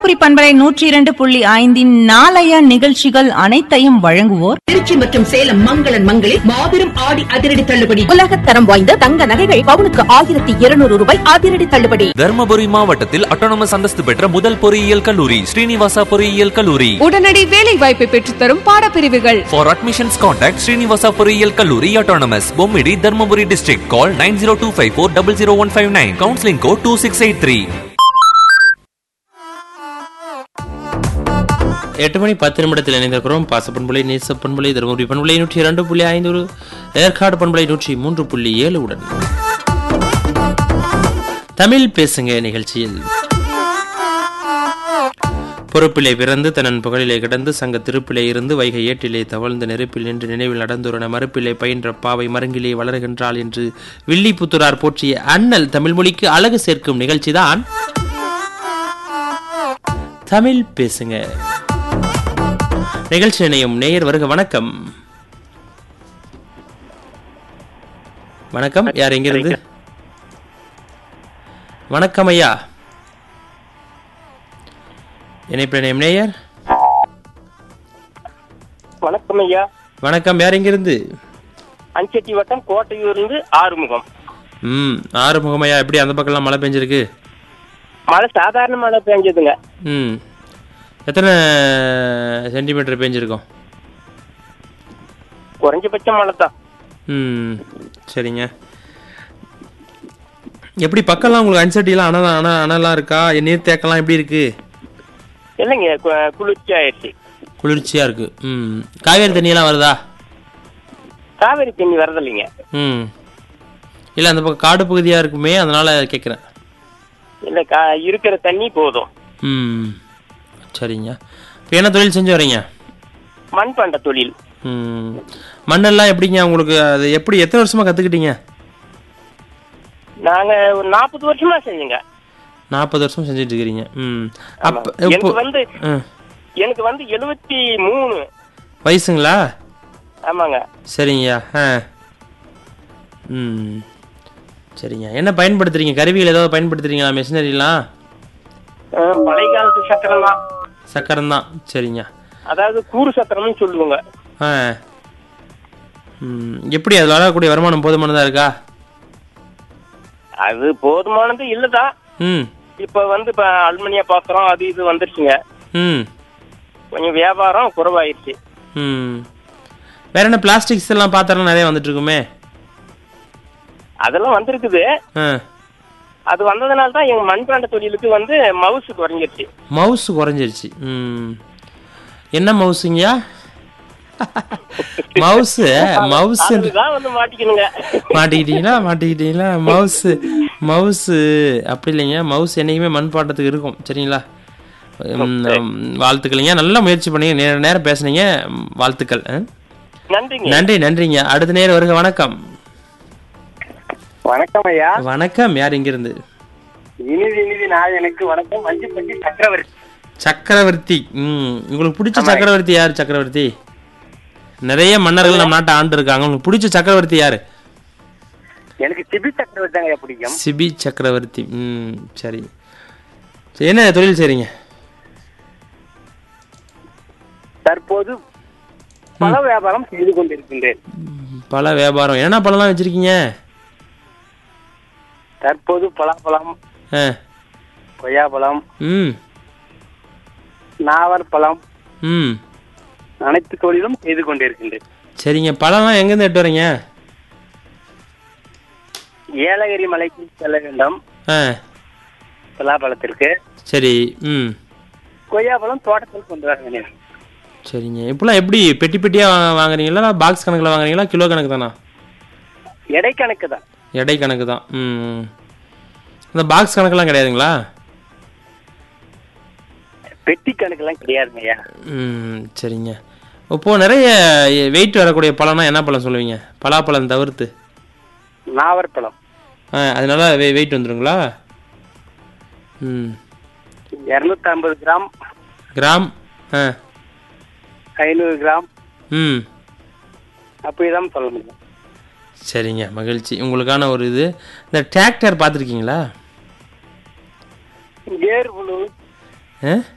தருமபுரி பண்பலை நூற்றி இரண்டு புள்ளி ஐந்தின் நாளைய நிகழ்ச்சிகள் அனைத்தையும் வழங்குவோர் திருச்சி மற்றும் சேலம் மங்களன் மங்களில் மாபெரும் ஆடி அதிரடி தள்ளுபடி உலக தரம் வாய்ந்த தங்க நகைகள் பவுனுக்கு ஆயிரத்தி இருநூறு ரூபாய் அதிரடி தள்ளுபடி தர்மபுரி மாவட்டத்தில் அட்டானமஸ் அந்தஸ்து பெற்ற முதல் பொறியியல் கல்லூரி ஸ்ரீனிவாசா பொறியியல் கல்லூரி உடனடி வேலை வாய்ப்பை பெற்றுத்தரும் பாடப்பிரிவுகள் ஃபார் அட்மிஷன்ஸ் கான்டாக்ட் ஸ்ரீனிவாசா பொறியியல் கல்லூரி autonomous Bommidi Dharmapuri district call nine zero two five four double zero one five nine counselling code two six eight three எட்டு மணி பத்து நிமிடத்தில் இணைந்திருக்கிறோம் பாச பண்புலை நேச பண்புலை தருமபுரி பண்புலை நூற்றி இரண்டு புள்ளி ஐநூறு ஏற்காடு பண்புலை நூற்றி மூன்று புள்ளி ஏழு உடன் தமிழ் பேசுங்க நிகழ்ச்சியில் பொறுப்பிலே பிறந்து தன்னன் புகழிலே கிடந்து சங்க திருப்பிலே இருந்து வைகை ஏட்டிலே தவழ்ந்து நெருப்பில் நின்று நினைவில் நடந்துறன மறுப்பிலே பயின்ற பாவை மருங்கிலே வளர்கின்றாள் என்று வில்லிபுத்துரார் போற்றிய அண்ணல் தமிழ் மொழிக்கு அழகு சேர்க்கும் நிகழ்ச்சிதான் தமிழ் பேசுங்க நிகழ்ச்சி இணையும் நேயர் வருக வணக்கம் வணக்கம் யார் எங்கிருந்து வணக்கம் ஐயா இணைப்பு இணையம் நேயர் வணக்கம் ஐயா வணக்கம் யார் எங்கிருந்து அஞ்செட்டி வட்டம் கோட்டையூர்லேருந்து ஆறுமுகம் ம் ஆறுமுகம் ஐயா எப்படி அந்த பக்கம்லாம் மழை பெஞ்சிருக்கு மழை சாதாரண மழை பெஞ்சதுங்க ம் எத்தனை சென்டிமீட்டர் பெஞ்சிருக்கும் குறைஞ்சபட்ச மழை தான் ம் சரிங்க எப்படி பக்கம்லாம் உங்களுக்கு அன்சட்டிலாம் அனல் அன அனலாம் இருக்கா நீர் தேக்கலாம் எப்படி இருக்கு இல்லைங்க கு- குளிர்ச்சி ஆயிடுச்சு குளிர்ச்சியா இருக்கு ம் காவேரி தண்ணியெல்லாம் வருதா காவேரி தண்ணி வரதில்லைங்க ம் இல்லை அந்த பக்கம் காடு பகுதியாக இருக்குமே அதனால கேட்குறேன் இல்லை கா இருக்கிற தண்ணி போதும் ம் சரிங்க இப்போ என்ன தொழில் செஞ்சு வரீங்க மண்பாண்ட தொழில் ம் மண்ணெல்லாம் எப்படிங்க உங்களுக்கு அது எப்படி எத்தனை வருஷமா கற்றுக்கிட்டீங்க நாங்க ஒரு நாற்பது வருஷமா செஞ்சோங்க நாற்பது வருஷம் செஞ்சுட்டு இருக்கிறீங்க ம் அப்போ ஆமா. இப்போ எனக்கு வந்து ம் எனக்கு வந்து எழுபத்தி மூணு வயசுங்களா ஆமாங்க சரிங்கய்யா ஆ ம் சரிங்க என்ன பயன்படுத்துறீங்க கருவிகள் ஏதாவது பயன்படுத்துறீங்களா மெஷினரிலாம் அஹ், பழைய காலத்து சத்திரம் தான் சக்கரம் தான் சரிங்க அதாவது கூறு சத்திரம்னு சொல்லுவாங்க ஆ ம் எப்படி அதில் வரக்கூடிய வருமானம் போதுமானதா இருக்கா அது போதுமானது இல்லதான் ம் இப்ப வந்து இப்ப அலுமினிய பாத்திரம் அது இது வந்துருச்சுங்க ம் கொஞ்சம் வியாபாரம் குறைவாயிருச்சு ம் வேற என்ன பிளாஸ்டிக்ஸ் எல்லாம் பாத்திரம் நிறைய வந்துட்டு இருக்குமே அதெல்லாம் வந்திருக்குது ஆ அது வந்ததுனால தான் எங்க மண்பாண்ட தொழிலுக்கு வந்து மவுசு குறைஞ்சிருச்சு மவுஸ் குறைஞ்சிருச்சு ம் என்ன மவுஸுங்கய்யா மவுஸ் மவுஸ் அதுதான் வந்து மாட்டிக்கணுங்க மாட்டிக்கிட்டீங்களா மாட்டிக்கிட்டீங்களா மவுஸ் மவுஸ் அப்படி இல்லைங்க மவுஸ் என்னைக்குமே மண்பாட்டத்துக்கு இருக்கும் சரிங்களா ம், ம், வாழ்த்துக்கள்ங்க நல்லா முயற்சி பண்ணீங்க நேர நேரம் பேசுனீங்க ம், வாழ்த்துக்கள் ஆ? நன்றிங்க நன்றி நன்றிங்க அடுத்த நேரம் வருக வணக்கம் வணக்கம் ஐயா வணக்கம் யார் இங்கிருந்து இனிதி இனிதி நான் எனக்கு வணக்கம் மஞ்சுப்பட்டி சக்கரவர்த்தி சக்கரவர்த்தி ம் உங்களுக்கு பிடிச்ச சக்கரவர்த்தி யார் சக்கரவர்த்தி நிறைய மன்னர்கள் நம்ம நாட்டை ஆண்டு இருக்காங்க உங்களுக்கு பிடிச்ச சக்கரவர்த்தி யாரு எனக்கு சிபி சக்கரவர்த்தி தாங்க பிடிக்கும் சிபி சக்கரவர்த்தி ம் சரி சரி, என்ன தொழில் செய்றீங்க தற்போது பல வியாபாரம் செய்து கொண்டிருக்கின்றேன் பல வியாபாரம் என்ன பழம்லாம் வச்சிருக்கீங்க தற்போது பலாப்பழம் ஆ கொய்யாப்பழம் ம் நாவல் பழம் ம் அனைத்து தொழிலும் செய்து கொண்டிருக்கின்றேன் சரிங்க பழம்லாம் எங்கேருந்து எட்டு வரீங்க ஏலகிரி மலைக்கு செல்ல வேண்டும் ஆ பலாப்பழத்திற்கு சரி ம் கொய்யாப்பழம் தோட்டத்தில் கொண்டு வர வேண்டும் சரிங்க இப்போலாம் எப்படி பெட்டி பெட்டியாக வாங்குறீங்களா பாக்ஸ் கணக்கில் வாங்குறீங்களா கிலோ கணக்கு தானா எடை கணக்கு தான் எடை கணக்கு தான் ம் இந்த பாக்ஸ் கணக்கெல்லாம் கிடையாதுங்களா பெட்டி கணக்கெல்லாம் கிடையாதுங்க ஐயா ம் சரிங்க இப்போது நிறைய வெயிட் வரக்கூடிய பழம்னா என்ன பழம் சொல்லுவீங்க பலாப்பழம் தவிர்த்து நாவற்பழம் ஆ அதனால வெ வெயிட் வந்துடுங்களா ம் இருநூத்தி ஐம்பது கிராம் கிராம் ஆ ஐநூறு கிராம் ம் அப்படிதான் சொல்ல முடியும் சரிங்க மகிழ்ச்சி உங்களுக்கான ஒரு இது இந்த டிராக்டர் பார்த்துருக்கீங்களா கேர் புழு ஆ